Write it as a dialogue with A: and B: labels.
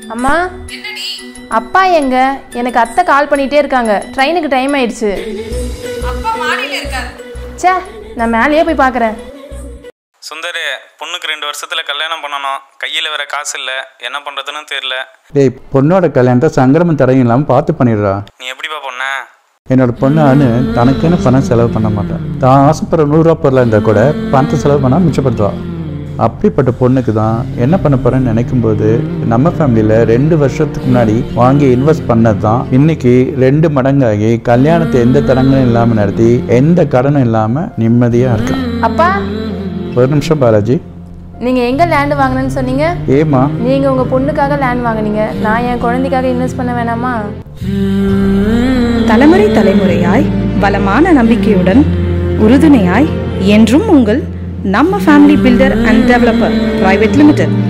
A: அம்மா அப்பா எங்க எனக்கு அத்தை கால் பண்ணிட்டே இருக்காங்க ட்ரெயினுக்கு டைம் ஆயிடுச்சு
B: அப்பா மாடியில இருக்காரு
A: ச்சே நான் மேலேயே போய் பார்க்குறேன்
C: சுந்தரு பொண்ணுக்கு ரெண்டு வருஷத்துல கல்யாணம் பண்ணணும் கையில் வேற காசு இல்லை என்ன பண்ணுறதுன்னு தெரியல
D: டேய் பொண்ணோட கல்யாணத்தை சங்கரமும் தடையும் இல்லாமல் பார்த்து பண்ணிடுறா
C: நீ எப்படிப்பா பொண்ண
D: என்னோட பொண்ணு அனு தனக்குன்னு பணம் செலவு பண்ண மாட்டான் தான் ஆசைப்படுற நூறுரூவா பொருளாக இருந்தால் கூட பணத்தை செலவு பண்ணால் மிச்சப்படுத்துவா அப்படிப்பட்ட பொண்ணுக்கு தான் என்ன பண்ண போறேன்னு நினைக்கும் போது நம்ம ஃபேமிலியில் ரெண்டு வருஷத்துக்கு முன்னாடி வாங்கி இன்வெஸ்ட் பண்ணது தான் இன்னைக்கு ரெண்டு மடங்காகி கல்யாணத்தை எந்த தடங்களும் இல்லாமல் நடத்தி எந்த கடனும் இல்லாமல் நிம்மதியாக இருக்கான்
A: அப்பா
D: ஒரு நிமிஷம் பாலாஜி
A: நீங்கள் எங்கே லேண்ட் வாங்கினேன்னு சொன்னீங்க
D: ஏமா
A: நீங்கள் உங்கள் பொண்ணுக்காக லேண்ட் வாங்குனீங்க நான் என் குழந்தைக்காக இன்வெஸ்ட் பண்ண வேணாமா
B: தலைமுறை தலைமுறையாய் பலமான நம்பிக்கையுடன் உறுதுணையாய் என்றும் உங்கள் நம்ம family builder and developer private limited